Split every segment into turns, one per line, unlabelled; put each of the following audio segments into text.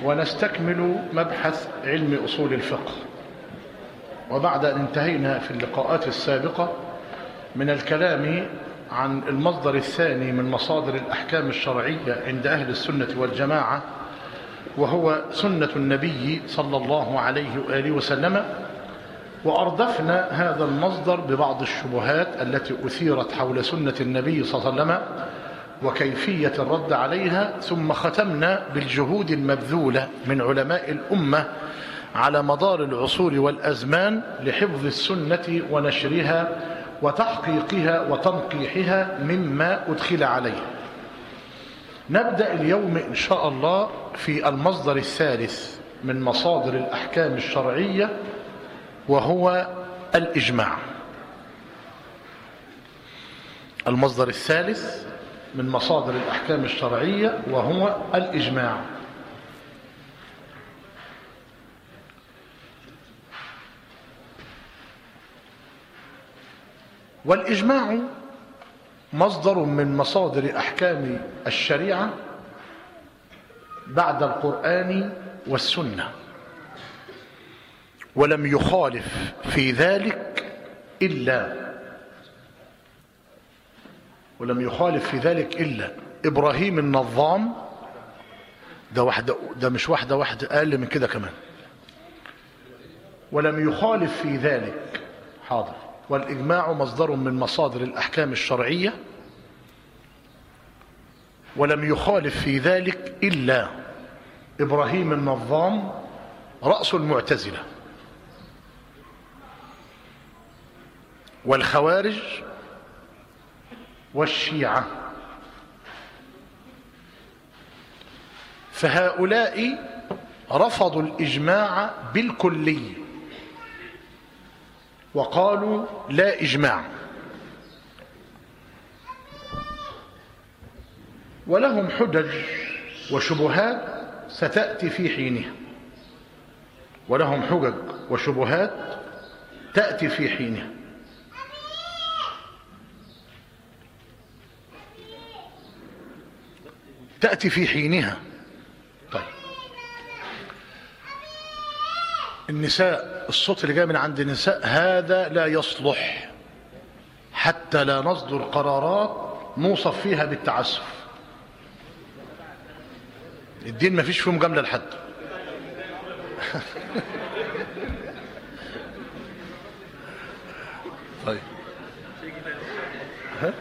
ونستكمل مبحث علم أصول الفقه وبعد أن انتهينا في اللقاءات السابقة من الكلام عن المصدر الثاني من مصادر الأحكام الشرعية عند أهل السنة والجماعة وهو سنة النبي صلى الله عليه وآله وسلم وأردفنا هذا المصدر ببعض الشبهات التي أثيرت حول سنة النبي صلى الله عليه وسلم وكيفية الرد عليها ثم ختمنا بالجهود المبذولة من علماء الأمة على مدار العصور والأزمان لحفظ السنة ونشرها وتحقيقها وتنقيحها مما أدخل عليه نبدأ اليوم إن شاء الله في المصدر الثالث من مصادر الأحكام الشرعية وهو الإجماع المصدر الثالث من مصادر الأحكام الشرعية وهو الإجماع والإجماع مصدر من مصادر أحكام الشريعة بعد القرآن والسنة ولم يخالف في ذلك إلا ولم يخالف في ذلك إلا إبراهيم النظام ده واحدة ده مش واحدة واحدة أقل من كده كمان ولم يخالف في ذلك حاضر والإجماع مصدر من مصادر الأحكام الشرعية ولم يخالف في ذلك إلا إبراهيم النظام رأس المعتزلة والخوارج والشيعة فهؤلاء رفضوا الإجماع بالكلي وقالوا لا إجماع ولهم حجج وشبهات ستأتي في حينها ولهم حجج وشبهات تأتي في حينها تأتي في حينها طيب النساء الصوت اللي جاي من عند النساء هذا لا يصلح حتى لا نصدر قرارات نوصف فيها بالتعسف الدين ما فيش فيه مجاملة لحد طيب ها؟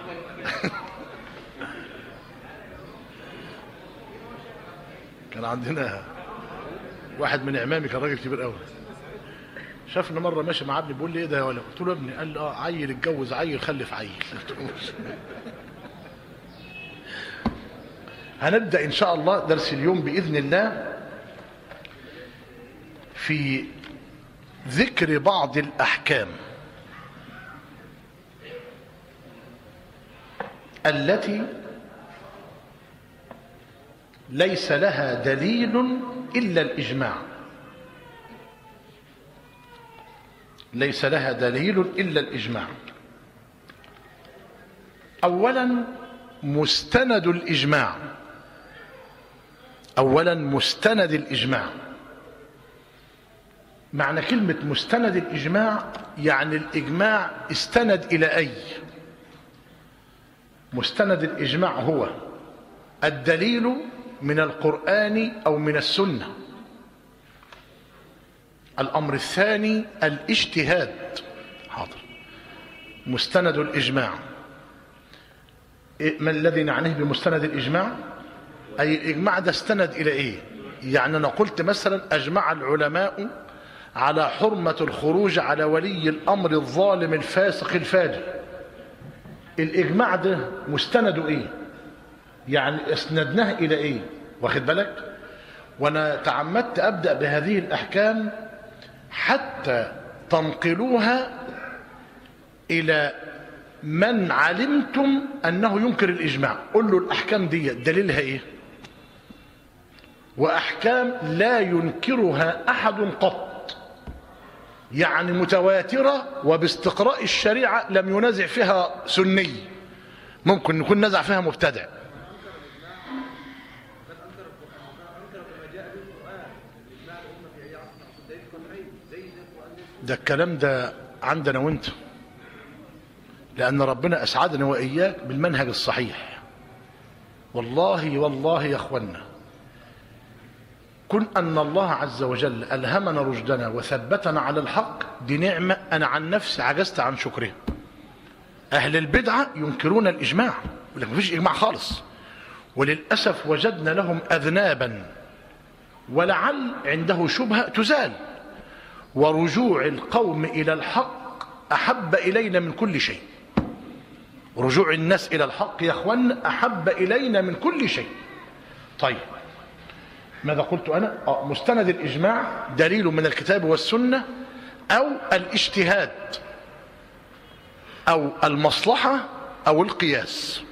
كان عندنا واحد من اعمامي كان راجل كبير قوي شافني مره ماشي مع ابني بيقول لي ايه ده يا ولد قلت له يا ابني قال لي اه عيل اتجوز عيل خلف عيل هنبدا ان شاء الله درس اليوم باذن الله في ذكر بعض الاحكام التي ليس لها دليل إلا الإجماع ليس لها دليل إلا الإجماع أولا مستند الإجماع أولا مستند الإجماع معنى كلمة مستند الإجماع يعني الإجماع استند إلى أي مستند الإجماع هو الدليل من القرآن أو من السنة الأمر الثاني الاجتهاد حاضر مستند الإجماع ما الذي نعنيه بمستند الإجماع أي الإجماع ده استند إلى إيه يعني أنا قلت مثلا أجمع العلماء على حرمة الخروج على ولي الأمر الظالم الفاسق الفاجر الإجماع ده مستنده إيه يعني اسندناه الى ايه واخد بالك وانا تعمدت ابدا بهذه الاحكام حتى تنقلوها الى من علمتم انه ينكر الاجماع قل له الاحكام دي دليلها ايه واحكام لا ينكرها احد قط يعني متواتره وباستقراء الشريعه لم ينازع فيها سني ممكن يكون نزع فيها مبتدع ده الكلام ده عندنا وانت لأن ربنا أسعدنا وإياك بالمنهج الصحيح والله والله يا أخوانا كن أن الله عز وجل ألهمنا رشدنا وثبتنا على الحق دي نعمة أنا عن نفسي عجزت عن شكرها أهل البدعة ينكرون الإجماع يقول لك مفيش إجماع خالص وللأسف وجدنا لهم أذنابا ولعل عنده شبهة تزال ورجوع القوم إلى الحق أحب إلينا من كل شيء رجوع الناس إلى الحق يا أخوان أحب إلينا من كل شيء طيب ماذا قلت أنا آه مستند الإجماع دليل من الكتاب والسنة أو الاجتهاد أو المصلحة أو القياس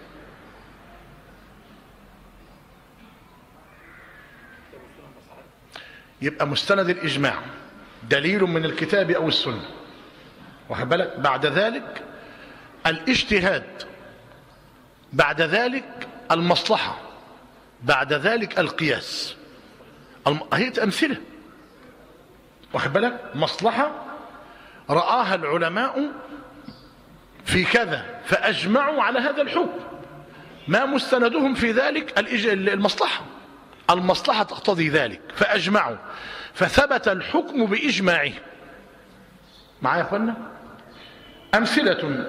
يبقى مستند الإجماع دليل من الكتاب أو السنة واخد بالك بعد ذلك الاجتهاد بعد ذلك المصلحة بعد ذلك القياس الم... هي أمثلة واخد بالك مصلحة رآها العلماء في كذا فأجمعوا على هذا الحكم ما مستندهم في ذلك المصلحة المصلحة تقتضي ذلك فأجمعوا فثبت الحكم بإجماعه معايا يا أخوانا أمثلة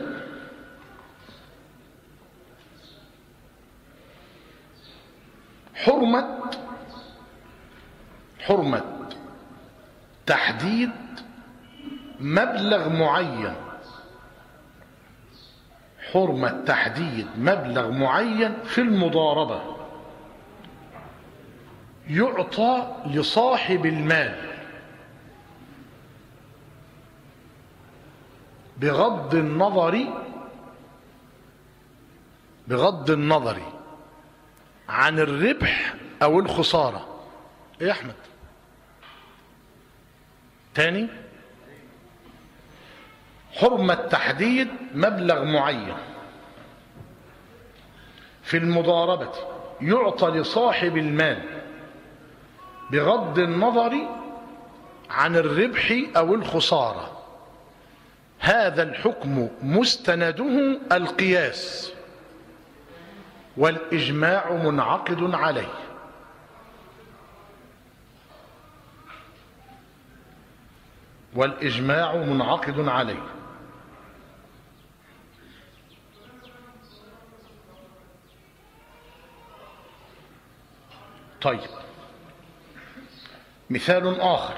حرمة حرمة تحديد مبلغ معين حرمة تحديد مبلغ معين في المضاربة يعطى لصاحب المال بغض النظر بغض النظر عن الربح او الخسارة ايه يا احمد تاني حرمة تحديد مبلغ معين في المضاربة يعطى لصاحب المال بغض النظر عن الربح او الخساره هذا الحكم مستنده القياس والاجماع منعقد عليه والاجماع منعقد عليه طيب مثال آخر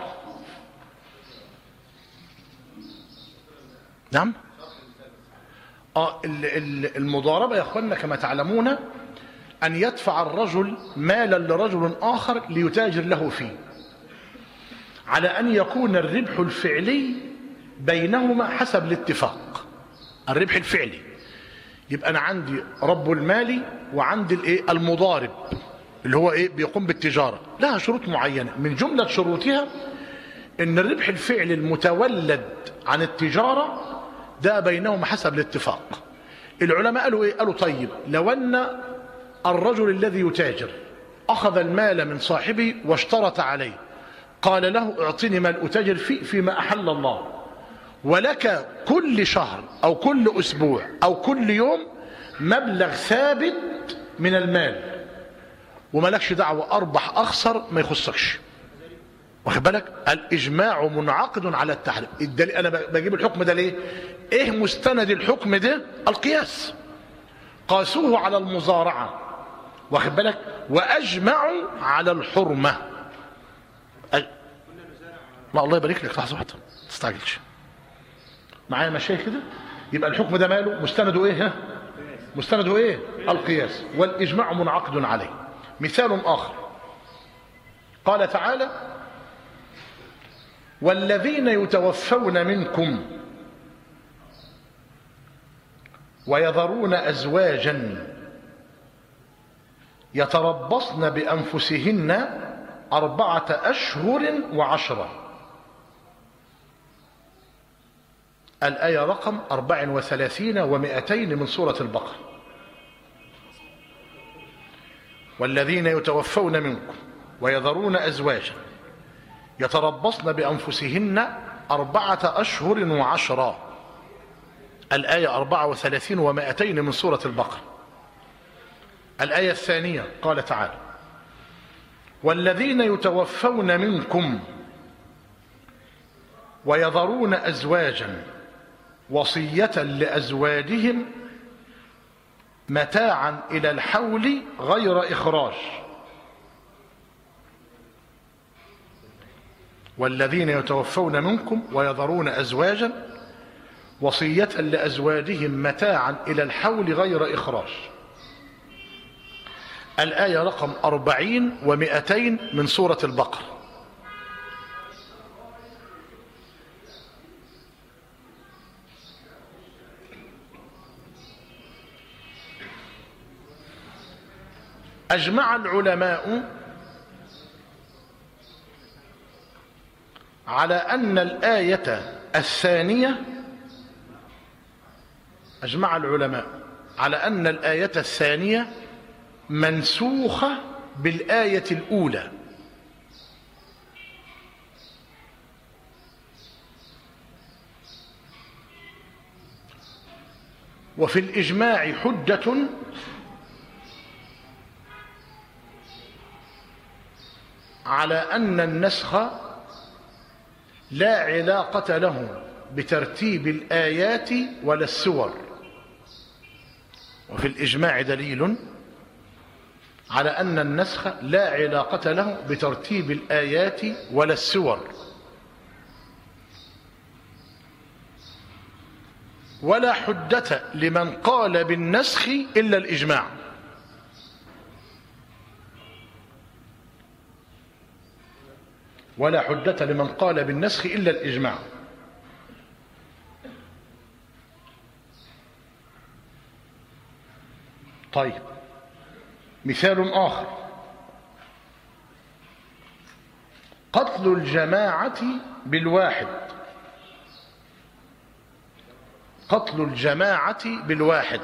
نعم آه المضاربة يا أخوانا كما تعلمون أن يدفع الرجل مالا لرجل آخر ليتاجر له فيه على أن يكون الربح الفعلي بينهما حسب الاتفاق الربح الفعلي يبقى أنا عندي رب المال وعندي الايه المضارب اللي هو ايه بيقوم بالتجارة لها شروط معينة من جملة شروطها ان الربح الفعلي المتولد عن التجارة ده بينهم حسب الاتفاق العلماء قالوا ايه قالوا طيب لو ان الرجل الذي يتاجر اخذ المال من صاحبه واشترط عليه قال له اعطني مال اتاجر فيه فيما احل الله ولك كل شهر او كل اسبوع او كل يوم مبلغ ثابت من المال وملكش دعوة أربح أخسر ما يخصكش واخد بالك الإجماع منعقد على التحريم الدليل أنا بجيب الحكم ده ليه إيه مستند الحكم ده القياس قاسوه على المزارعة واخد بالك وأجمعوا على الحرمة أج... لا الله يبارك لك لحظة واحدة ما تستعجلش معايا مشايخ كده يبقى الحكم ده ماله مستنده ايه ها مستنده ايه القياس والاجماع منعقد عليه مثال آخر قال تعالى والذين يتوفون منكم ويذرون أزواجا يتربصن بأنفسهن أربعة أشهر وعشرة الآية رقم أربع وثلاثين ومائتين من سورة البقرة والذين يتوفون منكم ويذرون أزواجا يتربصن بأنفسهن أربعة أشهر وعشرا الآية أربعة وثلاثين ومائتين من سورة البقرة الآية الثانية قال تعالى والذين يتوفون منكم ويذرون أزواجا وصية لأزواجهم متاعا إلى الحول غير إخراج والذين يتوفون منكم ويذرون أزواجا وصية لأزواجهم متاعا إلى الحول غير إخراج الآية رقم أربعين ومئتين من سورة البقرة أجمع العلماء على أن الآية الثانية أجمع العلماء على أن الآية الثانية منسوخة بالآية الأولى وفي الإجماع حجة على أن النسخ لا علاقة له بترتيب الآيات ولا السور وفي الإجماع دليل على أن النسخ لا علاقة له بترتيب الآيات ولا السور ولا حجة لمن قال بالنسخ إلا الإجماع ولا حجة لمن قال بالنسخ إلا الإجماع طيب مثال آخر قتل الجماعة بالواحد قتل الجماعة بالواحد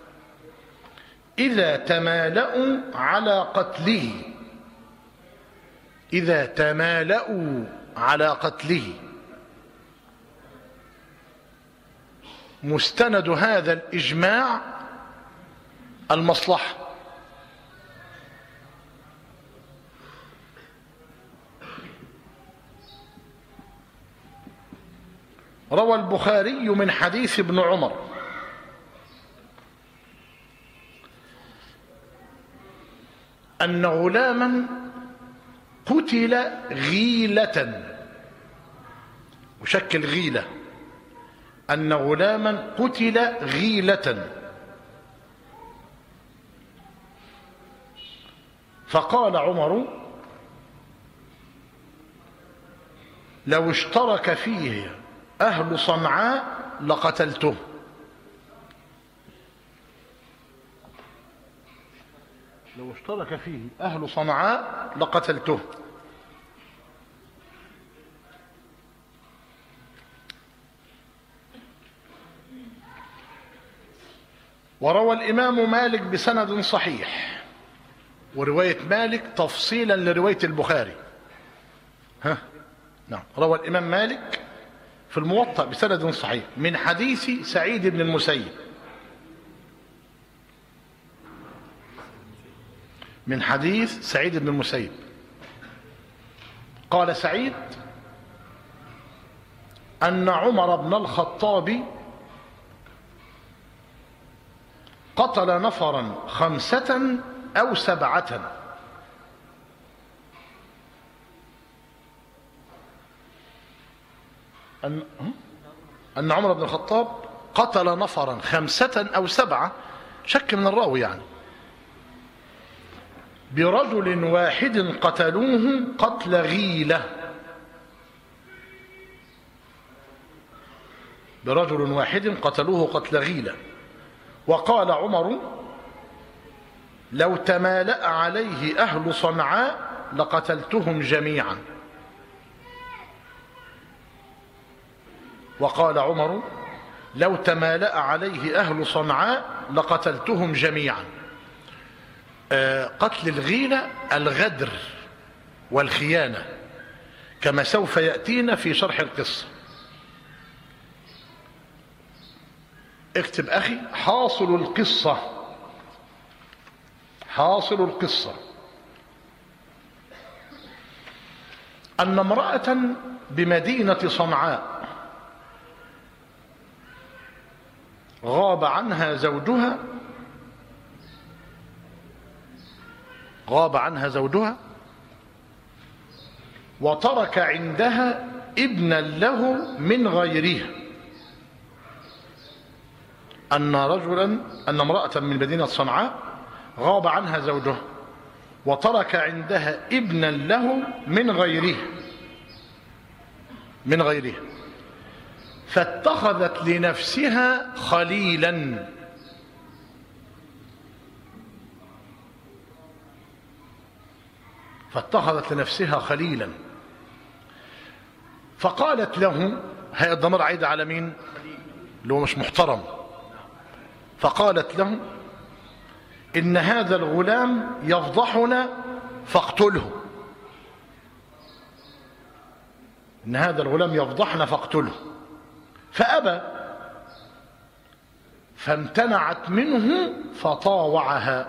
إذا تمالأوا على قتله إذا تمالأوا على قتله مستند هذا الإجماع المصلحة روى البخاري من حديث ابن عمر أن غلاما قتل غيلة وشكل غيلة أن غلاما قتل غيلة فقال عمر لو اشترك فيه أهل صنعاء لقتلته لو اشترك فيه أهل صنعاء لقتلته وروى الإمام مالك بسند صحيح ورواية مالك تفصيلا لرواية البخاري ها نعم روى الإمام مالك في الموطأ بسند صحيح من حديث سعيد بن المسيب من حديث سعيد بن المسيب قال سعيد أن عمر بن الخطاب قتل نفرا خمسة أو سبعة أن, أن عمر بن الخطاب قتل نفرا خمسة أو سبعة شك من الراوي يعني برجل واحد قتلوه قتل غيلة برجل واحد قتلوه قتل غيلة وقال عمر لو تمالأ عليه أهل صنعاء لقتلتهم جميعا وقال عمر لو تمالأ عليه أهل صنعاء لقتلتهم جميعا قتل الغيلة الغدر والخيانة كما سوف يأتينا في شرح القصة اكتب أخي حاصل القصة حاصل القصة أن امرأة بمدينة صنعاء غاب عنها زوجها غاب عنها زوجها وترك عندها ابنا له من غيرها أن رجلا أن امرأة من مدينة صنعاء غاب عنها زوجها وترك عندها ابنا له من غيرها من غيرها فاتخذت لنفسها خليلا فاتخذت لنفسها خليلا فقالت له هي الضمير عايدة على مين اللي هو مش محترم فقالت له إن هذا الغلام يفضحنا فاقتله إن هذا الغلام يفضحنا فاقتله فأبى فامتنعت منه فطاوعها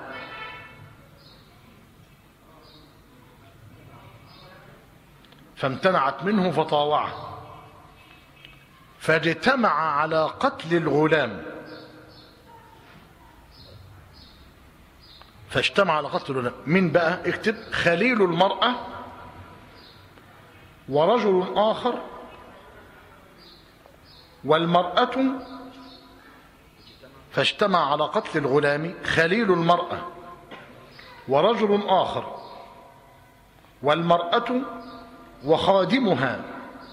فامتنعت منه فطاوعها فاجتمع على قتل الغلام فاجتمع على قتل الغلام من بقى اكتب خليل المرأة ورجل آخر والمرأة فاجتمع على قتل الغلام خليل المرأة ورجل آخر والمرأة وخادمها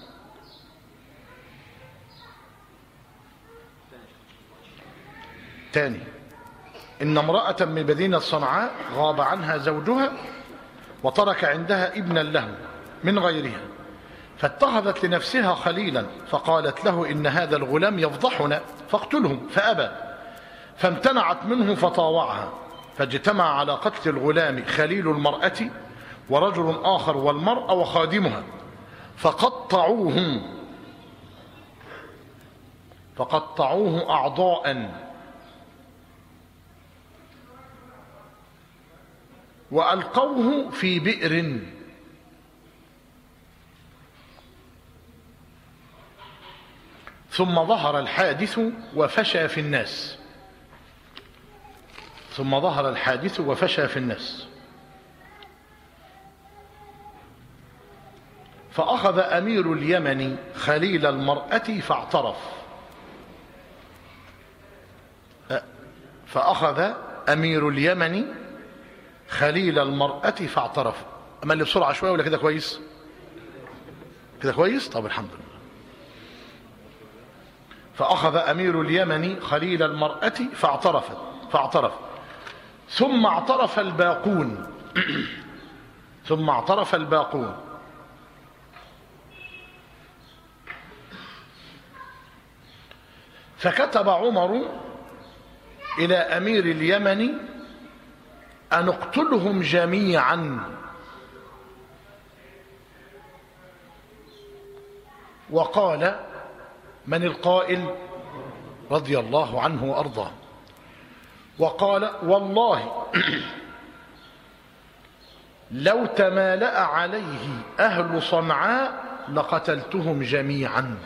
تاني إن امرأة من مدينة صنعاء غاب عنها زوجها وترك عندها ابنا له من غيرها فاتخذت لنفسها خليلا فقالت له إن هذا الغلام يفضحنا فاقتله فأبى فامتنعت منه فطاوعها فاجتمع على قتل الغلام خليل المرأة ورجل آخر والمرأة وخادمها فقطعوه فقطعوه أعضاء وألقوه في بئر ثم ظهر الحادث وفشى في الناس ثم ظهر الحادث وفشى في الناس فأخذ أمير اليمن خليل المرأة فاعترف فأخذ أمير اليمن خليل المرأة فاعترف أما اللي بسرعة شوية ولا كده كويس كده كويس طب الحمد لله فأخذ أمير اليمن خليل المرأة فاعترفت فاعترف ثم اعترف الباقون ثم اعترف الباقون فكتب عمر إلى أمير اليمن أن اقتلهم جميعا وقال من القائل رضي الله عنه وأرضاه وقال والله لو تمالأ عليه أهل صنعاء لقتلتهم جميعا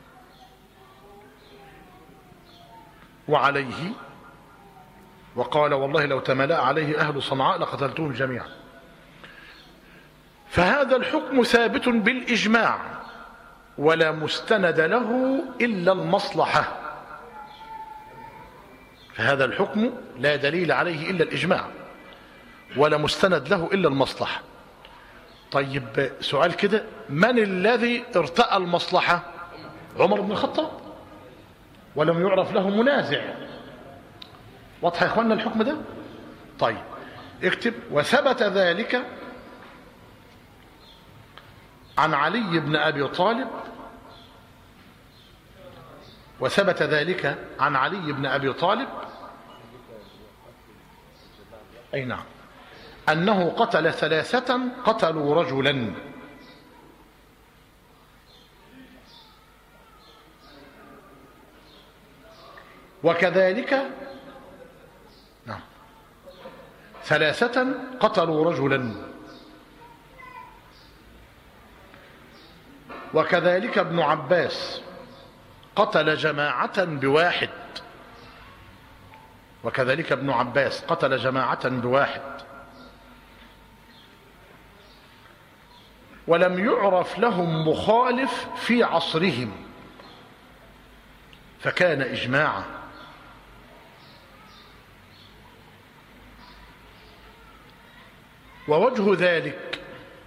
وعليه وقال والله لو تملأ عليه أهل صنعاء لقتلتهم جميعا فهذا الحكم ثابت بالإجماع ولا مستند له إلا المصلحة فهذا الحكم لا دليل عليه إلا الإجماع ولا مستند له إلا المصلحة طيب سؤال كده من الذي ارتأى المصلحة عمر بن الخطاب ولم يعرف له منازع واضح يا اخوانا الحكم ده طيب اكتب وثبت ذلك عن علي بن ابي طالب وثبت ذلك عن علي بن ابي طالب اي نعم انه قتل ثلاثه قتلوا رجلا وكذلك نعم ثلاثة قتلوا رجلا وكذلك ابن عباس قتل جماعة بواحد وكذلك ابن عباس قتل جماعة بواحد ولم يعرف لهم مخالف في عصرهم فكان إجماعا ووجه ذلك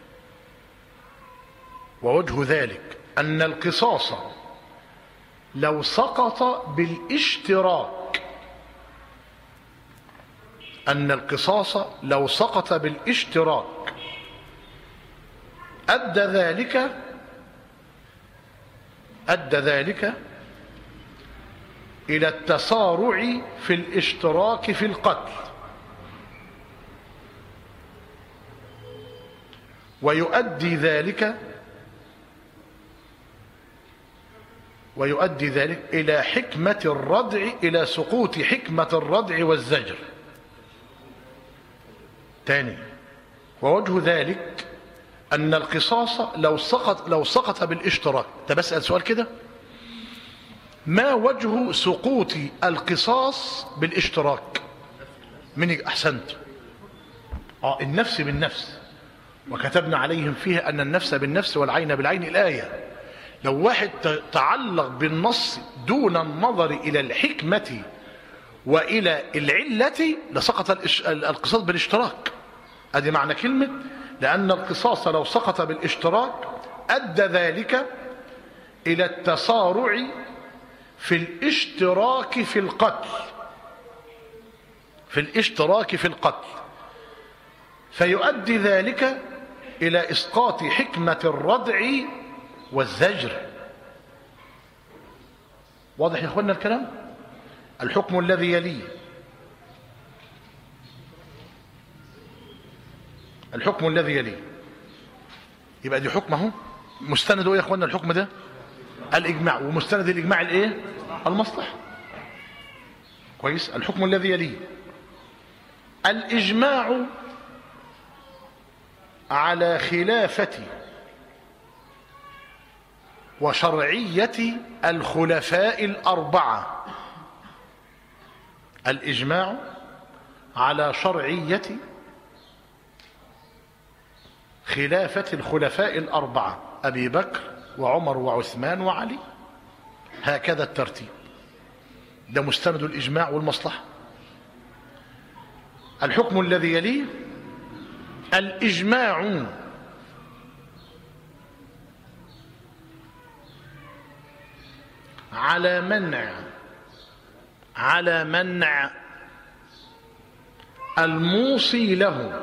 ووجه ذلك أن القصاص لو سقط بالاشتراك أن القصاص لو سقط بالاشتراك أدى ذلك أدى ذلك إلى التسارع في الاشتراك في القتل ويؤدي ذلك ويؤدي ذلك إلى حكمة الردع إلى سقوط حكمة الردع والزجر تاني ووجه ذلك أن القصاص لو سقط لو سقط بالاشتراك ده بسأل سؤال كده ما وجه سقوط القصاص بالاشتراك من أحسنت آه النفس بالنفس وكتبنا عليهم فيها أن النفس بالنفس والعين بالعين الآية لو واحد تعلق بالنص دون النظر إلى الحكمة وإلى العلة لسقط القصاص بالاشتراك ادي معنى كلمة لأن القصاص لو سقط بالاشتراك أدى ذلك إلى التسارع في الاشتراك في القتل في الاشتراك في القتل فيؤدي ذلك إلى إسقاط حكمة الردع والزجر واضح يا اخوانا الكلام الحكم الذي يليه الحكم الذي يليه يبقى دي حكم اهو مستند ايه يا اخوانا الحكم ده الاجماع ومستند الاجماع الايه المصلحه كويس الحكم الذي يليه الاجماع على خلافه وشرعيه الخلفاء الاربعه الاجماع على شرعيه خلافة الخلفاء الأربعة أبي بكر وعمر وعثمان وعلي هكذا الترتيب ده مستند الإجماع والمصلحة الحكم الذي يليه الإجماع على منع على منع الموصي له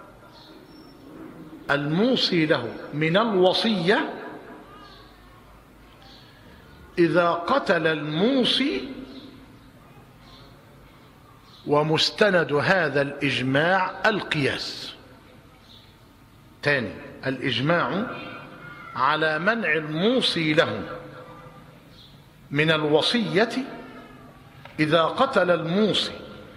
الموصي له من الوصية إذا قتل الموصي ومستند هذا الإجماع القياس تاني الإجماع على منع الموصي له من الوصية إذا قتل الموصي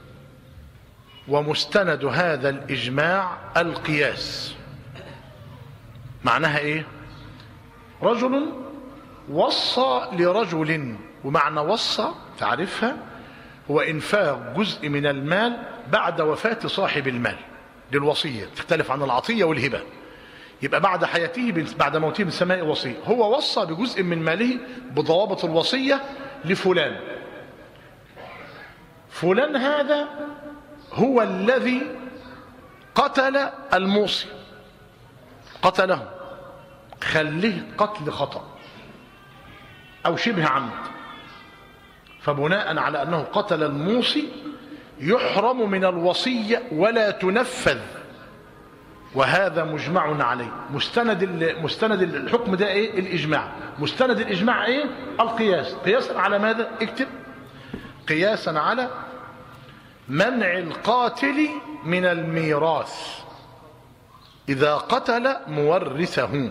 ومستند هذا الإجماع القياس معناها ايه رجل وصى لرجل ومعنى وصى تعرفها هو انفاق جزء من المال بعد وفاة صاحب المال للوصية تختلف عن العطية والهبة يبقى بعد حياته بعد موته من سماء وصية هو وصى بجزء من ماله بضوابط الوصية لفلان فلان هذا هو الذي قتل الموصي قتله خليه قتل خطأ أو شبه عمد فبناء على أنه قتل الموصي يحرم من الوصية ولا تنفذ وهذا مجمع عليه مستند مستند الحكم ده ايه الاجماع مستند الاجماع ايه القياس قياسا على ماذا اكتب قياسا على منع القاتل من الميراث اذا قتل مورثه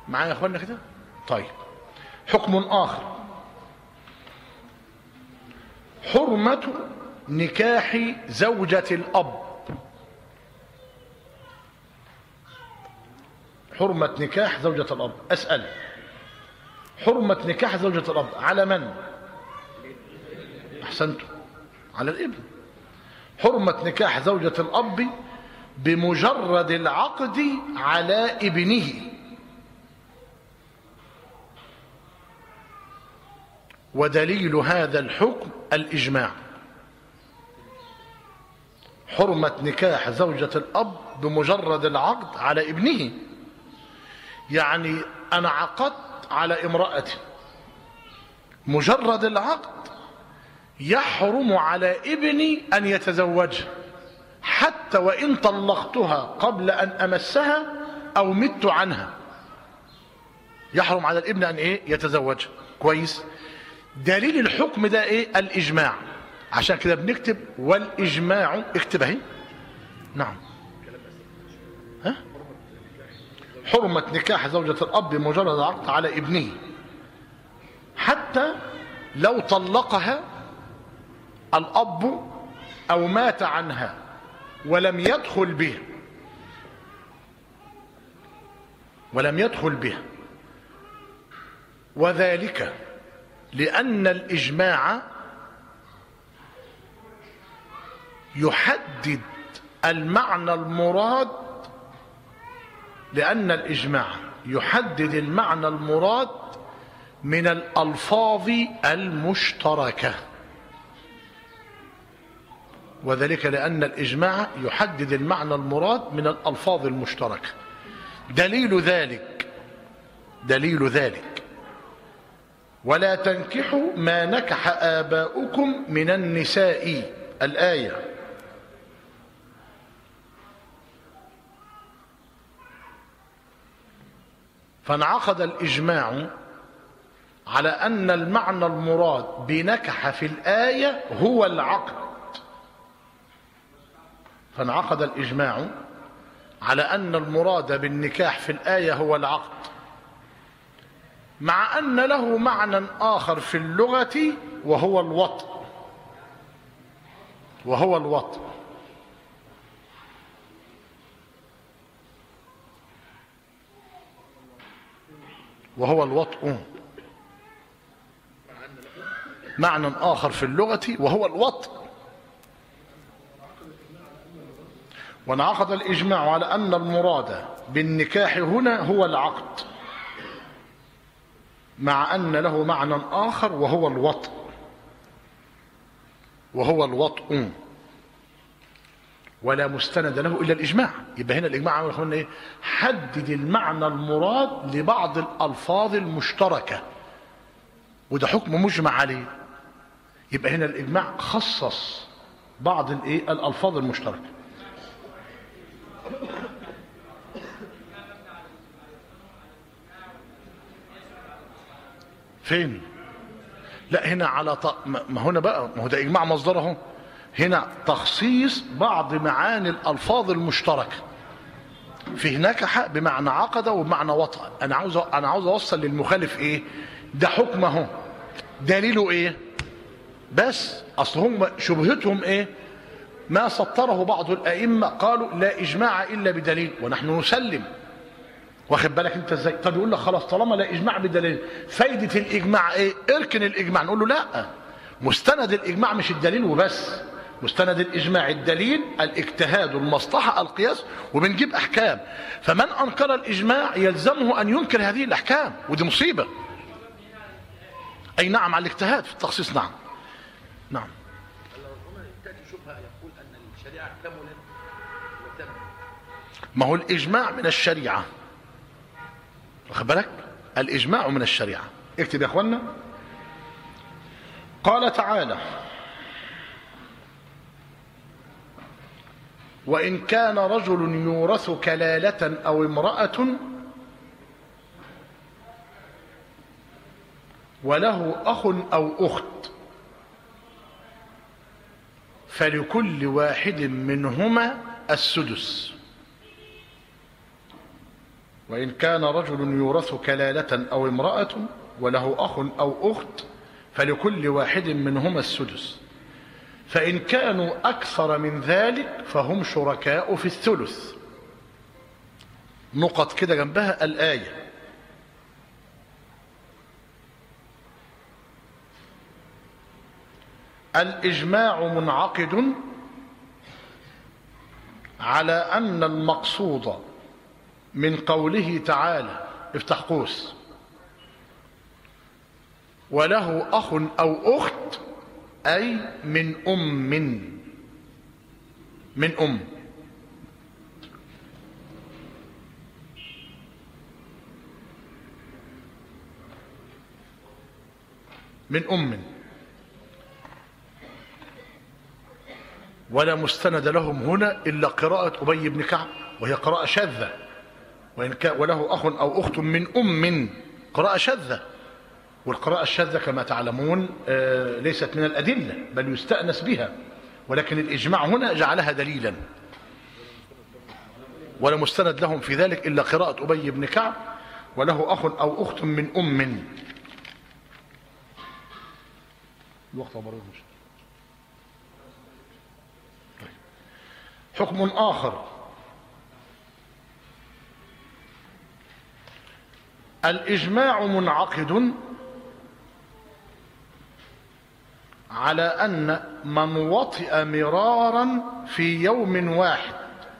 معايا يا اخوانا كده طيب حكم اخر حرمة نكاح زوجة الأب حرمة نكاح زوجة الأب أسأل حرمة نكاح زوجة الأب على من أحسنتم على الابن حرمة نكاح زوجة الأب بمجرد العقد على ابنه ودليل هذا الحكم الإجماع حرمة نكاح زوجة الأب بمجرد العقد على ابنه يعني أنا عقدت على امرأتي مجرد العقد يحرم على ابني أن يتزوجها حتى وإن طلقتها قبل أن أمسها أو مت عنها يحرم على الابن أن إيه يتزوجها كويس دليل الحكم ده إيه الإجماع عشان كده بنكتب والإجماع اكتب اهي نعم ها حرمة نكاح زوجة الأب بمجرد العقد على ابنه حتى لو طلقها الأب أو مات عنها ولم يدخل بها ولم يدخل بها وذلك لأن الإجماع يحدد المعنى المراد لأن الإجماع يحدد المعنى المراد من الألفاظ المشتركة وذلك لأن الإجماع يحدد المعنى المراد من الألفاظ المشتركة دليل ذلك دليل ذلك ولا تنكحوا ما نكح آباؤكم من النساء الآية فانعقد الإجماع على أن المعنى المراد بنكح في الآية هو العقد فانعقد الإجماع على أن المراد بالنكاح في الآية هو العقد مع أن له معنى آخر في اللغة وهو الوطء وهو الوطء وهو الوطء معنى آخر في اللغة وهو الوطء وانعقد الإجماع على أن المراد بالنكاح هنا هو العقد مع أن له معنى آخر وهو الوطء وهو الوطء ولا مستند له إلا الإجماع يبقى هنا الإجماع عمل اخوانا إيه حدد المعنى المراد لبعض الألفاظ المشتركة وده حكم مجمع عليه يبقى هنا الإجماع خصص بعض الإيه الألفاظ المشتركة فين لا هنا على ط... ما هنا بقى ما هو ده اجماع مصدره هنا تخصيص بعض معاني الالفاظ المشتركه فيه نكح بمعنى عقد وبمعنى وطأ انا عاوز انا عاوز اوصل للمخالف ايه ده حكم اهو دليله ايه بس اصل هم شبهتهم ايه ما سطره بعض الائمه قالوا لا اجماع الا بدليل ونحن نسلم واخد بالك انت ازاي طب يقول لك خلاص طالما لا اجماع بدليل فايده الاجماع ايه اركن الاجماع نقول له لا مستند الاجماع مش الدليل وبس مستند الاجماع الدليل الاجتهاد المصلحه القياس وبنجيب احكام فمن انكر الاجماع يلزمه ان ينكر هذه الاحكام ودي مصيبه اي نعم على الاجتهاد في التخصيص نعم نعم ما هو الاجماع من الشريعه واخد بالك الاجماع من الشريعه اكتب يا اخوانا قال تعالى وان كان رجل يورث كلاله او امراه وله اخ او اخت فلكل واحد منهما السدس وإن كان رجل يورث كلالة أو امرأة وله أخ أو أخت فلكل واحد منهما السدس فإن كانوا أكثر من ذلك فهم شركاء في الثلث نقط كده جنبها الآية الإجماع منعقد على أن المقصود من قوله تعالى افتح قوس وله أخ أو أخت أي من أم من أم من أم ولا مستند لهم هنا إلا قراءة أبي بن كعب وهي قراءة شاذة وإن كان وله أخ أو أخت من أم قراءة شاذة والقراءة الشاذة كما تعلمون ليست من الأدلة بل يستأنس بها ولكن الإجماع هنا جعلها دليلا ولا مستند لهم في ذلك إلا قراءة أبي بن كعب وله أخ أو أخت من أم الوقت عبر مش طيب. حكم آخر الإجماع منعقد على أن من وطئ مرارا في يوم واحد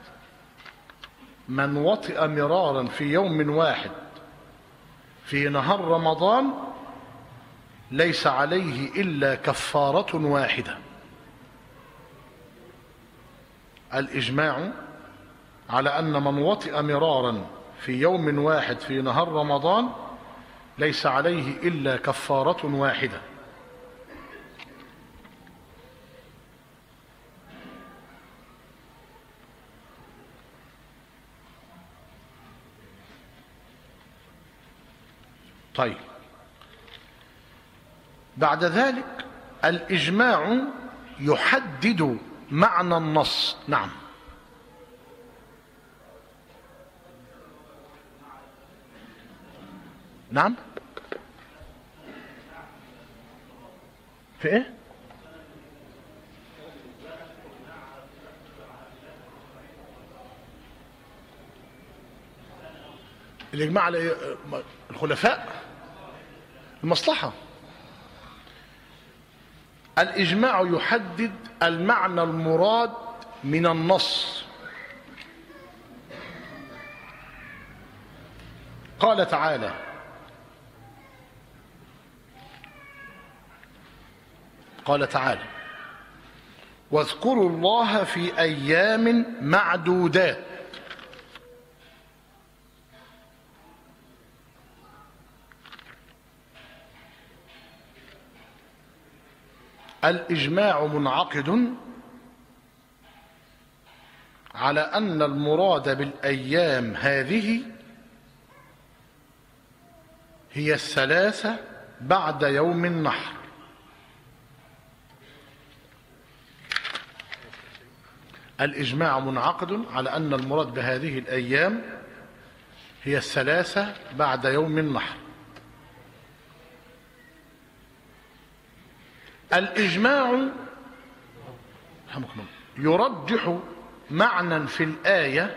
من وطئ مرارا في يوم واحد في نهار رمضان ليس عليه إلا كفارة واحدة الإجماع على أن من وطئ مرارا في يوم واحد في نهار رمضان ليس عليه إلا كفارة واحدة طيب بعد ذلك الإجماع يحدد معنى النص نعم نعم في ايه الاجماع على الخلفاء المصلحه الاجماع يحدد المعنى المراد من النص قال تعالى قال تعالى واذكروا الله في ايام معدودات الاجماع منعقد على ان المراد بالايام هذه هي الثلاثه بعد يوم النحر الإجماع منعقد على أن المراد بهذه الأيام هي الثلاثة بعد يوم النحر الإجماع يرجح معنى في الآية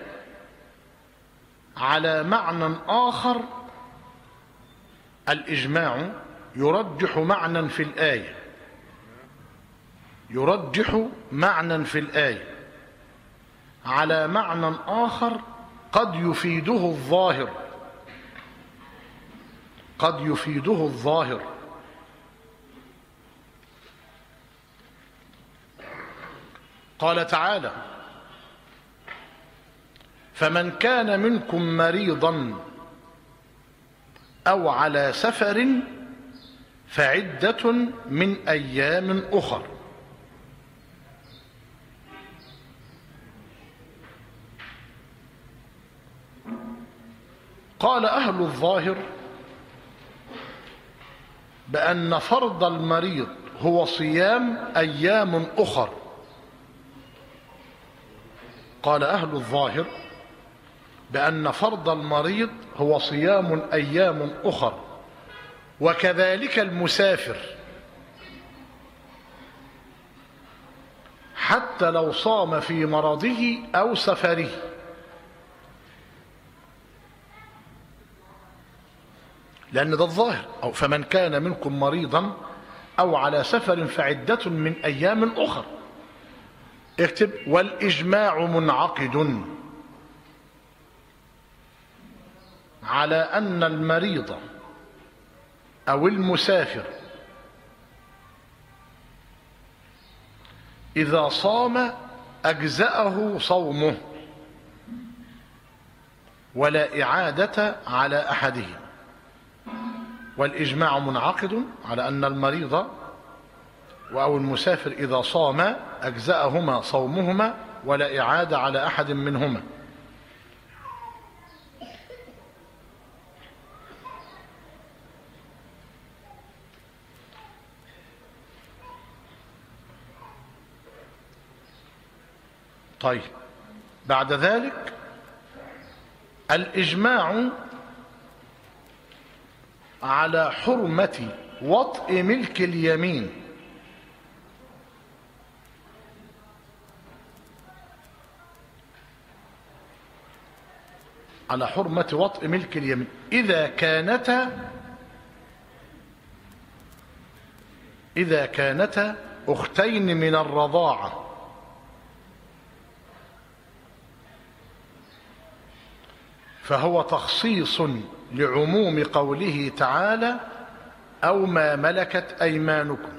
على معنى آخر الإجماع يرجح معنى في الآية يرجح معنى في الآية على معنى آخر قد يفيده الظاهر قد يفيده الظاهر قال تعالى فمن كان منكم مريضا أو على سفر فعدة من أيام أخر قال أهل الظاهر بأن فرض المريض هو صيام أيام أخر قال أهل الظاهر بأن فرض المريض هو صيام أيام أخر وكذلك المسافر حتى لو صام في مرضه أو سفره لأن ده الظاهر أو فمن كان منكم مريضا أو على سفر فعدة من أيام أخر اكتب والإجماع منعقد على أن المريض أو المسافر إذا صام أجزأه صومه ولا إعادة على أحدهم والإجماع منعقد على أن المريض أو المسافر إذا صام أجزأهما صومهما ولا إعادة على أحد منهما طيب بعد ذلك الإجماع على حرمة وطء ملك اليمين على حرمة وطء ملك اليمين إذا كانتا إذا كانتا أختين من الرضاعة فهو تخصيص لعموم قوله تعالى أو ما ملكت أيمانكم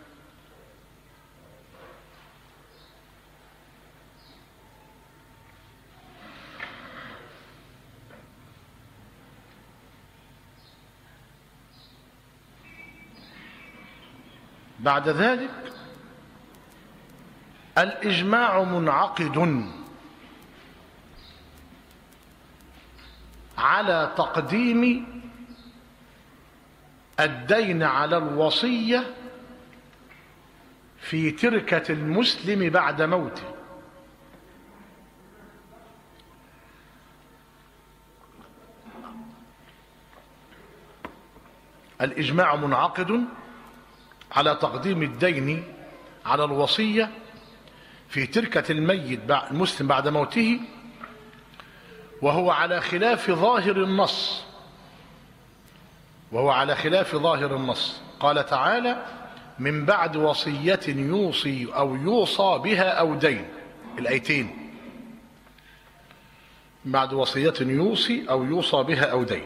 بعد ذلك الإجماع منعقد على تقديم الدين على الوصية في تركة المسلم بعد موته الإجماع منعقد على تقديم الدين على الوصية في تركة الميت المسلم بعد موته وهو على خلاف ظاهر النص وهو على خلاف ظاهر النص قال تعالى من بعد وصية يوصي أو يوصى بها أو دين الأيتين من بعد وصية يوصي أو يوصى بها أو دين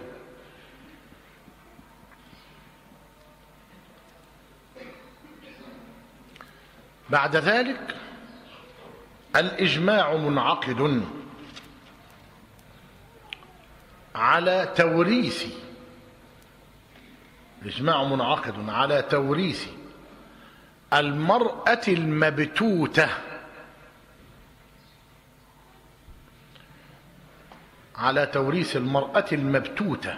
بعد ذلك الإجماع منعقد على توريث الإجماع منعقد على توريث المرأة المبتوتة على توريث المرأة المبتوتة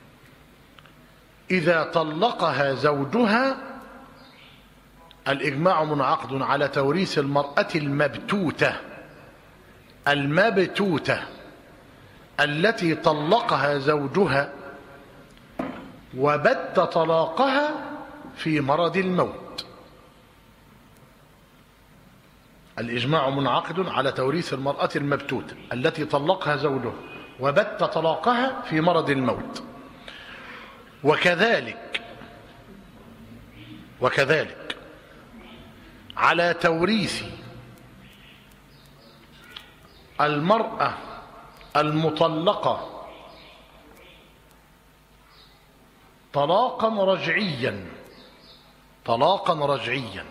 إذا طلقها زوجها الإجماع منعقد على توريث المرأة المبتوتة المبتوتة التي طلقها زوجها وبت طلاقها في مرض الموت الإجماع منعقد على توريث المرأة المبتوتة التي طلقها زوجها وبت طلاقها في مرض الموت وكذلك وكذلك على توريث المرأة المطلقة طلاقا رجعيا طلاقا رجعيا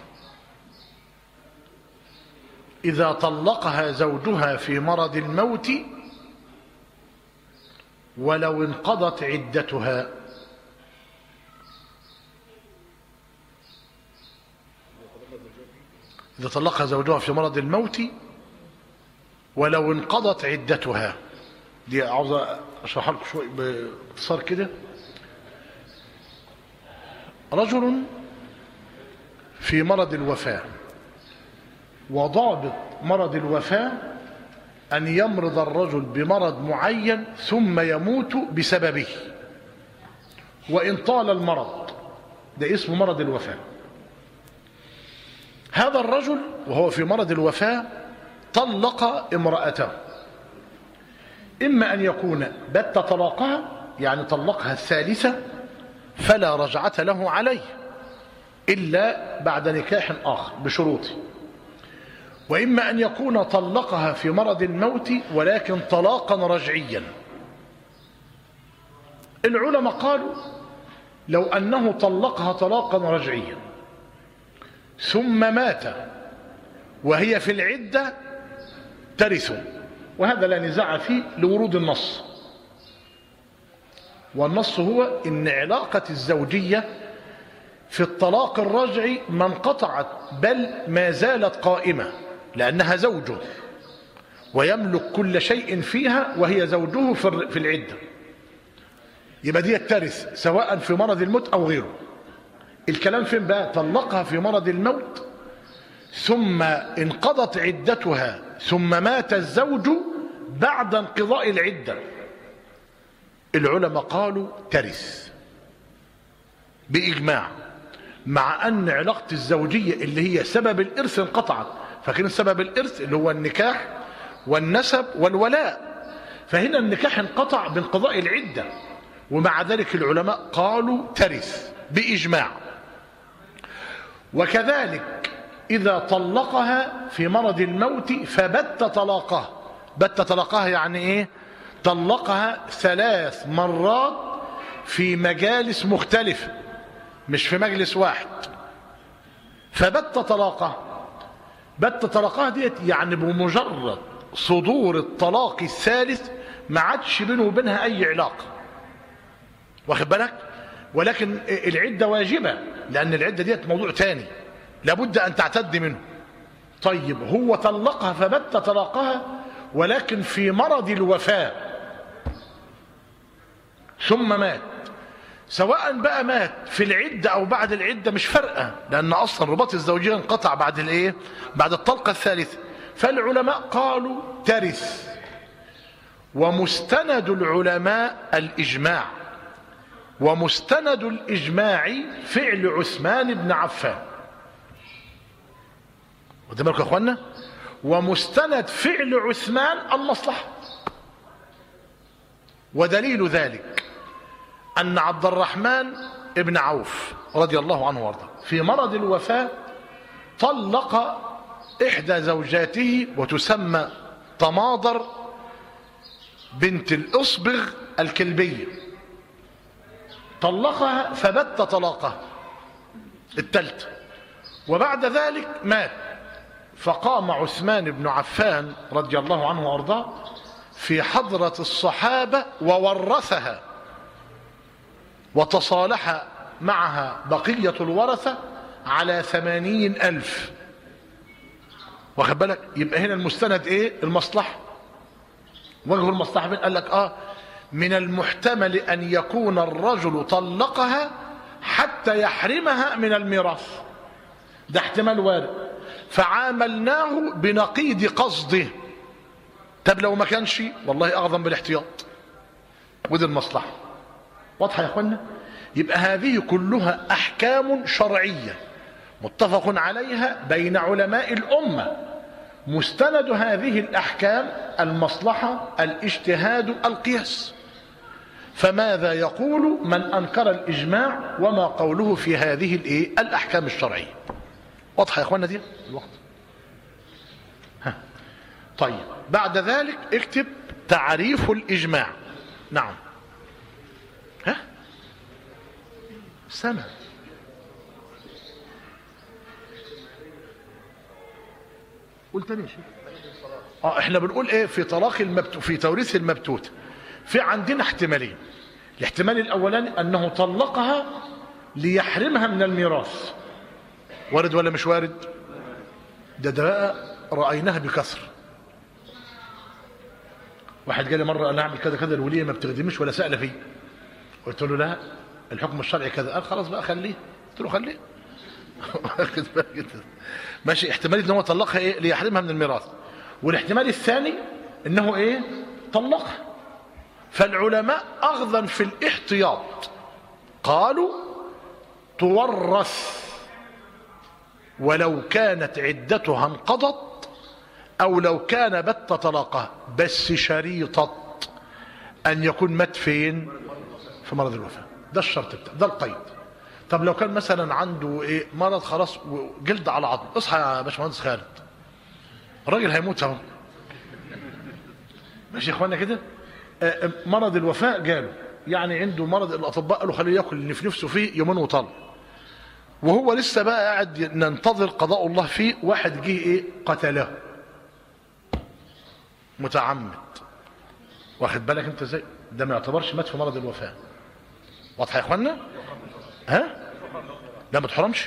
إذا طلقها زوجها في مرض الموت ولو انقضت عدتها إذا طلقها زوجها في مرض الموت ولو انقضت عدتها دي عاوز اشرح لكم شوي باختصار كده رجل في مرض الوفاة وضابط مرض الوفاة أن يمرض الرجل بمرض معين ثم يموت بسببه وإن طال المرض ده اسمه مرض الوفاة هذا الرجل وهو في مرض الوفاة طلق امرأته إما أن يكون بت طلاقها يعني طلقها الثالثة فلا رجعة له عليه إلا بعد نكاح آخر بشروطه وإما أن يكون طلقها في مرض الموت ولكن طلاقا رجعيا العلماء قالوا لو أنه طلقها طلاقا رجعيا ثم مات وهي في العدة ترث وهذا لا نزاع فيه لورود النص والنص هو إن علاقة الزوجية في الطلاق الرجعي ما انقطعت بل ما زالت قائمة لأنها زوجه ويملك كل شيء فيها وهي زوجه في العدة يبقى دي ترث سواء في مرض الموت أو غيره الكلام فين بقى طلقها في مرض الموت ثم انقضت عدتها ثم مات الزوج بعد انقضاء العدة العلماء قالوا ترث بإجماع مع أن علاقة الزوجية اللي هي سبب الإرث انقطعت فكان سبب الإرث اللي هو النكاح والنسب والولاء فهنا النكاح انقطع بانقضاء العدة ومع ذلك العلماء قالوا ترث بإجماع وكذلك إذا طلقها في مرض الموت فبت طلاقها بت طلاقها يعني إيه طلقها ثلاث مرات في مجالس مختلفة مش في مجلس واحد فبت طلاقها بت طلاقها ديت يعني بمجرد صدور الطلاق الثالث ما عادش بينه وبينها أي علاقة واخد بالك ولكن العدة واجبة لأن العدة ديت موضوع تاني لابد أن تعتد منه طيب هو طلقها فبت طلاقها ولكن في مرض الوفاة ثم مات سواء بقى مات في العدة أو بعد العدة مش فارقة لأن أصلا رباط الزوجية انقطع بعد الإيه؟ بعد الطلقة الثالثة فالعلماء قالوا ترث ومستند العلماء الإجماع ومستند الإجماع فعل عثمان بن عفان واخدين بالكم يا اخوانا ومستند فعل عثمان المصلحه ودليل ذلك ان عبد الرحمن ابن عوف رضي الله عنه وارضاه في مرض الوفاه طلق احدى زوجاته وتسمى تماضر بنت الاصبغ الكلبيه طلقها فبت طلاقها الثالثه وبعد ذلك مات فقام عثمان بن عفان رضي الله عنه وارضاه في حضرة الصحابة وورثها وتصالح معها بقية الورثة على ثمانين ألف واخد بالك يبقى هنا المستند ايه المصلحة وجه المصلحة فين قال لك اه من المحتمل أن يكون الرجل طلقها حتى يحرمها من الميراث ده احتمال وارد فعاملناه بنقيض قصده طب لو ما كانش والله اعظم بالاحتياط ودي المصلحه واضحه يا اخوانا يبقى هذه كلها احكام شرعيه متفق عليها بين علماء الامه مستند هذه الاحكام المصلحه الاجتهاد القياس فماذا يقول من انكر الاجماع وما قوله في هذه الايه الاحكام الشرعيه واضحه يا اخوانا دي الوقت ها. طيب بعد ذلك اكتب تعريف الاجماع نعم ها سنة قلت تاني يا شيخ اه احنا بنقول ايه في طلاق المبتوت في توريث المبتوت في عندنا احتمالين الاحتمال الاولاني انه طلقها ليحرمها من الميراث وارد ولا مش وارد ده ده بقى رايناها بكثر واحد جالي مره انا اعمل كذا كذا الوليه ما بتخدمش ولا سال فيه قلت له لا الحكم الشرعي كذا قال خلاص بقى خليه قلت له خليه ماشي احتمال ان هو طلقها ايه ليحرمها من الميراث والاحتمال الثاني انه ايه طلقها فالعلماء اخذا في الاحتياط قالوا تورث ولو كانت عدتها انقضت او لو كان بت طلاقها بس شريطة ان يكون مات فين في مرض الوفاة ده الشرط بتاع ده القيد طب لو كان مثلا عنده ايه مرض خلاص جلد على عظم اصحى يا باشمهندس خالد الراجل هيموت اهو ماشي يا اخوانا كده آه، مرض الوفاء جاله يعني عنده مرض الاطباء قالوا خليه ياكل اللي في نفسه فيه يومين وطلع وهو لسه بقى قاعد ننتظر قضاء الله فيه واحد جه ايه قتله متعمد واخد بالك انت ازاي ده ما يعتبرش مات في مرض الوفاه واضحه يا اخوانا ها لا ما تحرمش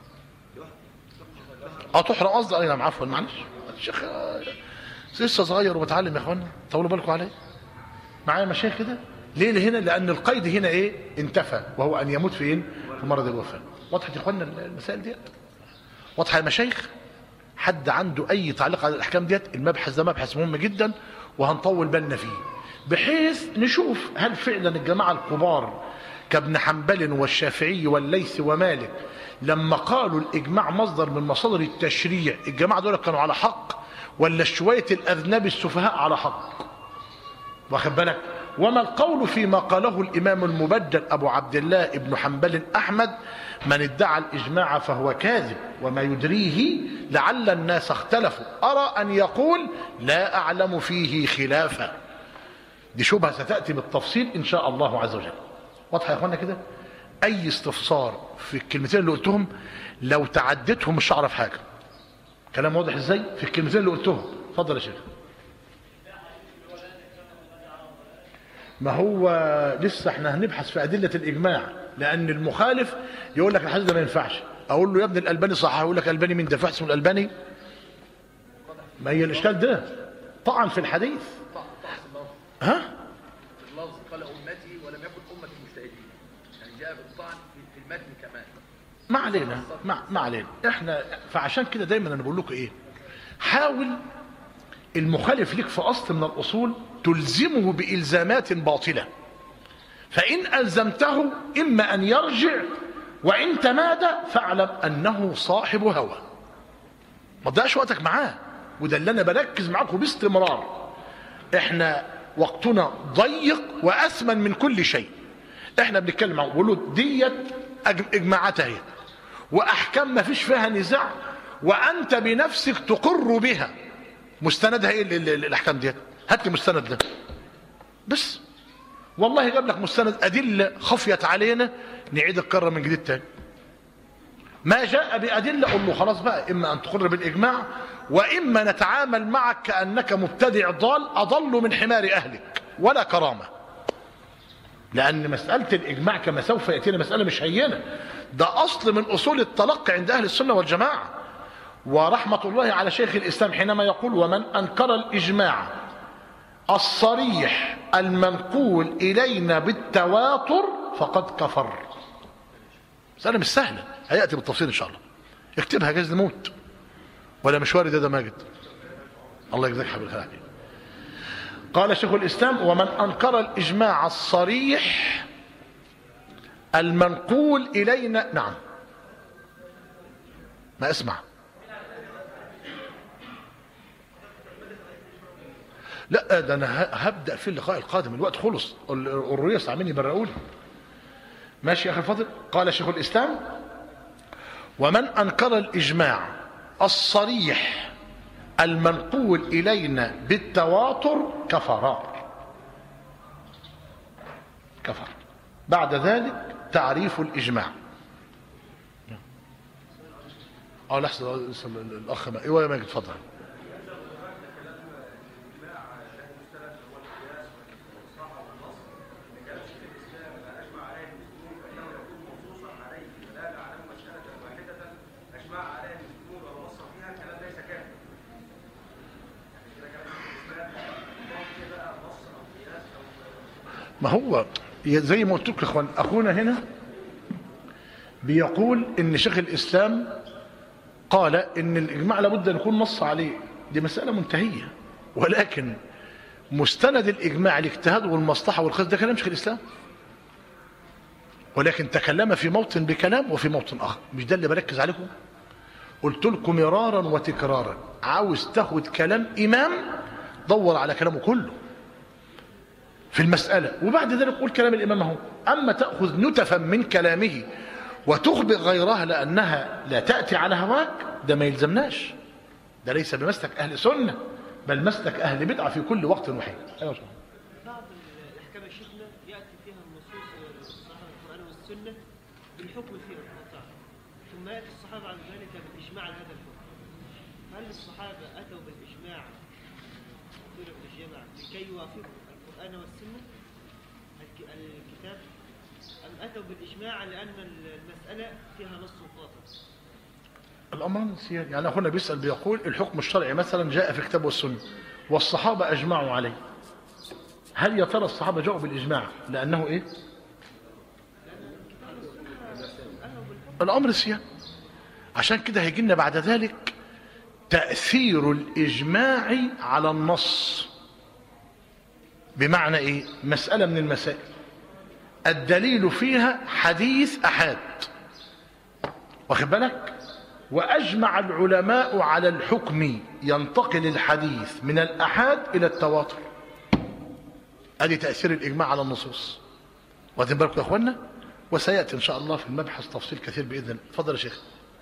اه تحرم قصدي اي نعم عفوا معلش الشيخ آه، لسه صغير وبتعلم يا اخوانا طولوا بالكم عليه معايا مشايخ كده ليه هنا لان القيد هنا ايه انتفى وهو ان يموت فين في مرض الوفاه وضحت يا اخوانا المسائل ديت واضحه يا مشايخ حد عنده اي تعليق على الاحكام ديت المبحث ده مبحث مهم جدا وهنطول بالنا فيه بحيث نشوف هل فعلا الجماعه الكبار كابن حنبل والشافعي والليث ومالك لما قالوا الاجماع مصدر من مصادر التشريع الجماعه دول كانوا على حق ولا شويه الاذناب السفهاء على حق واخد بالك وما القول فيما قاله الإمام المبدل أبو عبد الله ابن حنبل أحمد من ادعى الإجماع فهو كاذب وما يدريه لعل الناس اختلفوا أرى أن يقول لا أعلم فيه خلافا دي شبهة ستأتي بالتفصيل إن شاء الله عز وجل واضحة يا أخوانا كده أي استفسار في الكلمتين اللي قلتهم لو تعدتهم مش هعرف حاجة كلام واضح ازاي في الكلمتين اللي قلتهم اتفضل يا شيخ ما هو لسه احنا هنبحث في أدلة الإجماع لأن المخالف يقول لك الحديث ده ما ينفعش أقول له يا ابن الألباني صح يقول لك الألباني من دفع اسمه الألباني ما هي الإشكال ده طعن في الحديث ها
اللفظ قال أمتي ولم يكن أمة المجتهدين يعني جاء بالطعن في في المتن كمان
ما علينا ما, ما علينا احنا فعشان كده دايما انا بقول لكم ايه حاول المخالف لك في اصل من الاصول تلزمه بالزامات باطله فان الزمته اما ان يرجع وان تمادى فاعلم انه صاحب هوى ما تضيعش وقتك معاه وده اللي انا بركز معاكم باستمرار احنا وقتنا ضيق واثمن من كل شيء احنا بنتكلم عن ولود ديت أج- اجماعاتها هي واحكام ما فيش فيها نزاع وانت بنفسك تقر بها مستندها ايه ال- ال- الاحكام ديت هات لي مستند ده بس والله جاب لك مستند ادله خفيت علينا نعيد الكره من جديد تاني ما جاء بأدلة قل له خلاص بقى إما أن تقر بالإجماع وإما نتعامل معك كأنك مبتدع ضال أضل من حمار أهلك ولا كرامة لأن مسألة الإجماع كما سوف يأتينا مسألة مش هينة ده أصل من أصول التلقي عند أهل السنة والجماعة ورحمة الله على شيخ الإسلام حينما يقول ومن أنكر الإجماع الصريح المنقول إلينا بالتواتر فقد كفر مسألة مش سهلة هيأتي بالتفصيل إن شاء الله اكتبها جايز نموت ولا مش وارد ده ماجد الله يجزاك حبيب الخير عليك. قال شيخ الإسلام ومن أنكر الإجماع الصريح المنقول إلينا نعم ما اسمع لا ده انا ه- هبدا في اللقاء القادم الوقت خلص ال- الرئيس عاملين يبرقوا لي ماشي يا اخي الفاضل قال شيخ الاسلام ومن انكر الاجماع الصريح المنقول الينا بالتواتر كفر كفر بعد ذلك تعريف الاجماع اه لحظه لسه ال- ال- الاخ ما ايوه يا ماجد اتفضل ما هو زي ما قلت لكم يا اخوان اخونا هنا بيقول ان شيخ الاسلام قال ان الاجماع لابد ان يكون نص عليه دي مساله منتهيه ولكن مستند الإجماع الاجتهاد والمصلحة والقصد ده كلام شيخ الإسلام ولكن تكلم في موطن بكلام وفي موطن آخر مش ده اللي بركز عليكم قلت لكم مرارا وتكرارا عاوز تاخد كلام إمام دور على كلامه كله في المسألة وبعد ذلك قول كلام الإمام هو أما تأخذ نتفا من كلامه وتخبئ غيرها لأنها لا تأتي على هواك ده ما يلزمناش ده ليس بمسلك أهل سنة بل مسلك أهل بدعة في كل وقت وحين أيوة صحيح.
بعض الاحكام الشيخنا ياتي فيها النصوص الصحيحه القران والسنه بالحكم فيها المقطع ثم ياتي الصحابه بعد ذلك بالاجماع على هذا الحكم هل الصحابه اتوا بالاجماع قيل بالجماعه لكي يوافقوا القران والسنه الك- الكتاب ام اتوا بالاجماع لان المساله فيها نص قاطع
الأمر نسيان يعني أخونا بيسأل بيقول الحكم الشرعي مثلا جاء في الكتاب والسنة والصحابة أجمعوا عليه هل يا ترى الصحابة جاءوا بالإجماع لأنه إيه الأمر سيان عشان كده هيجي لنا بعد ذلك تأثير الإجماع على النص بمعنى إيه مسألة من المسائل الدليل فيها حديث أحاد واخد بالك وأجمع العلماء على الحكم ينتقل الحديث من الأحاد إلى التواتر ادي تأثير الإجماع على النصوص واخدين بالكم يا أخوانا وسيأتي إن شاء الله في المبحث تفصيل كثير بإذن الله اتفضل يا شيخ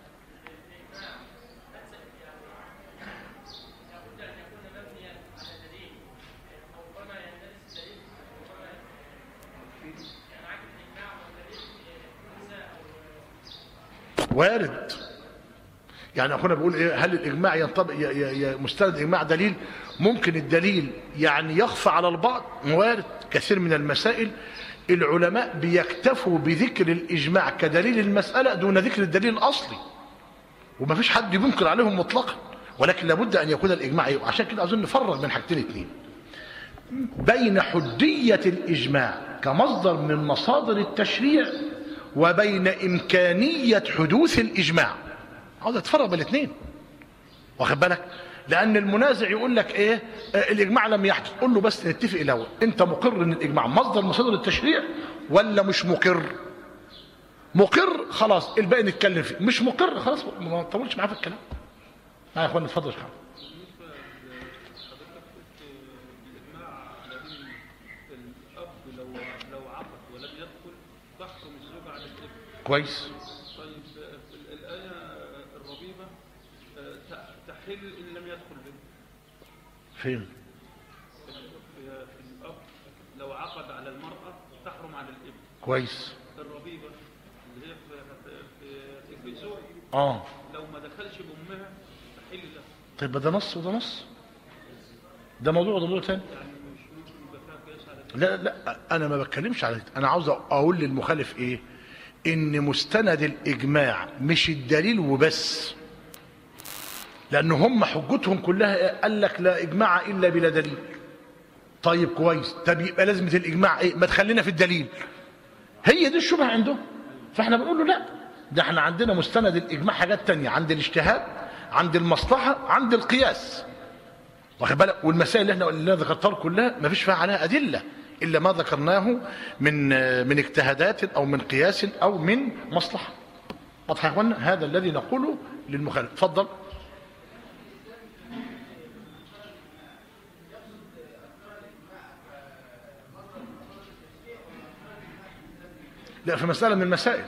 وارد يعني اخونا بيقول ايه هل الاجماع ينطبق ي- ي- ي- مستند الاجماع دليل ممكن الدليل يعني يخفى على البعض وارد كثير من المسائل العلماء بيكتفوا بذكر الاجماع كدليل المساله دون ذكر الدليل الاصلي وما فيش حد ينكر عليهم مطلقا ولكن لابد ان يكون الاجماع ايه عشان كده اظن نفرق بين حاجتين اثنين بين حجيه الاجماع كمصدر من مصادر التشريع وبين امكانيه حدوث الاجماع عاوز اتفرق بين الاثنين واخد بالك لان المنازع يقول لك ايه آه، الاجماع لم يحدث قول له بس نتفق الاول انت مقر ان الاجماع مصدر مصادر التشريع ولا مش مقر مقر خلاص الباقي نتكلم فيه مش مقر خلاص ما تطولش معاه في الكلام ها يا اخوانا اتفضل يا شيخ محمد.
الأب لو لو عقد ولم يدخل تحكم الزوجة على الابن.
كويس
طيب آه، الآية الربيبة آه، ت- تحل إن لم يدخل به.
فين
في في الأب لو عقد على المرأة تحرم على الابن.
كويس
الربيبة اللي هي في في في الزوج
اه
لو ما دخلش بأمها تحل له.
طيب ده نص وده نص ده موضوع وده موضوع تاني
يعني مش ممكن يبقى فيها قياس على
لا لا انا ما بتكلمش على انا عاوز اقول للمخالف ايه ان مستند الاجماع مش الدليل وبس لان هم حجتهم كلها إيه؟ قال لك لا اجماع الا بلا دليل طيب كويس طب يبقى لازمه الاجماع ايه ما تخلينا في الدليل هي دي الشبهه عندهم فاحنا بنقول له لا ده احنا عندنا مستند الاجماع حاجات تانية عند الاجتهاد عند المصلحه عند القياس واخد بالك والمسائل اللي احنا اللي انا ذكرتها لكم كلها ما فيش فيها عليها ادله الا ما ذكرناه من من اجتهادات او من قياس او من مصلحه واضح يا اخوانا هذا الذي نقوله للمخالف اتفضل لا في مساله من المسائل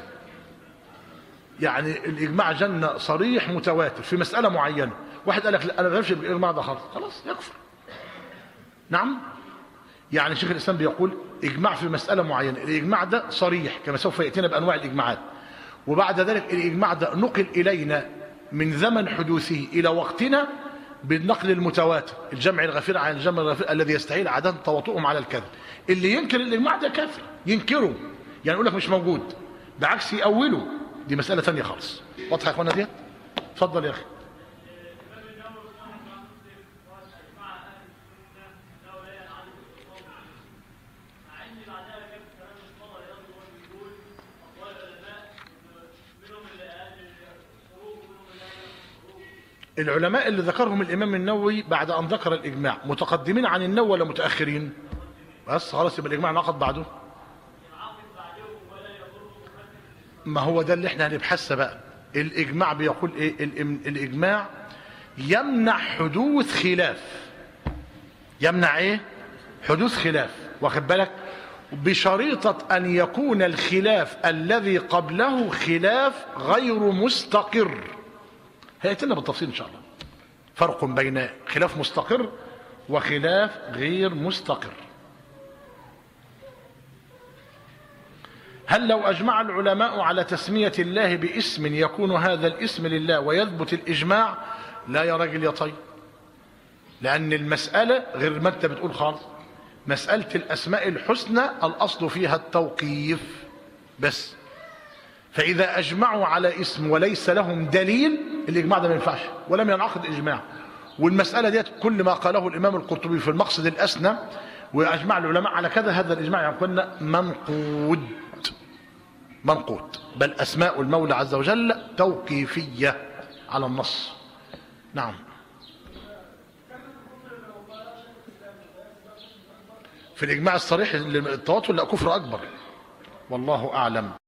يعني الاجماع جنة صريح متواتر في مساله معينه واحد قال لك لا انا ما بفهمش بالاجماع ده خالص خلاص يكفر نعم يعني شيخ الاسلام بيقول اجماع في مساله معينه الاجماع ده صريح كما سوف ياتينا بانواع الاجماعات وبعد ذلك الاجماع ده نقل الينا من زمن حدوثه الى وقتنا بالنقل المتواتر الجمع الغفير عن الجمع الغفير الذي يستحيل عدم تواطؤهم على الكذب اللي ينكر الاجماع ده كافر ينكره يعني يقول لك مش موجود بعكس يأوله دي مسألة ثانية خالص واضحة يا اخوانا ديت اتفضل يا اخي العلماء اللي ذكرهم الإمام النووي بعد أن ذكر الإجماع متقدمين عن النووي ولا متأخرين بس خلاص يبقى الإجماع نعقد بعده ما هو ده اللي احنا هنبحثه بقى الإجماع بيقول إيه الإم- الإجماع يمنع حدوث خلاف يمنع إيه حدوث خلاف واخد بالك بشريطة أن يكون الخلاف الذي قبله خلاف غير مستقر هيأتينا بالتفصيل إن شاء الله فرق بين خلاف مستقر وخلاف غير مستقر هل لو أجمع العلماء على تسمية الله باسم يكون هذا الاسم لله ويثبت الإجماع لا يا راجل يا طيب لأن المسألة غير ما أنت بتقول خالص مسألة الأسماء الحسنى الأصل فيها التوقيف بس فإذا أجمعوا على اسم وليس لهم دليل الإجماع ده ما ينفعش ولم ينعقد إجماع والمسألة ديت كل ما قاله الإمام القرطبي في المقصد الأسنى وأجمع العلماء على كذا هذا الإجماع يكون منقود منقود بل أسماء المولى عز وجل توقيفية على النص نعم في الإجماع الصريح التواتر لا كفر أكبر والله أعلم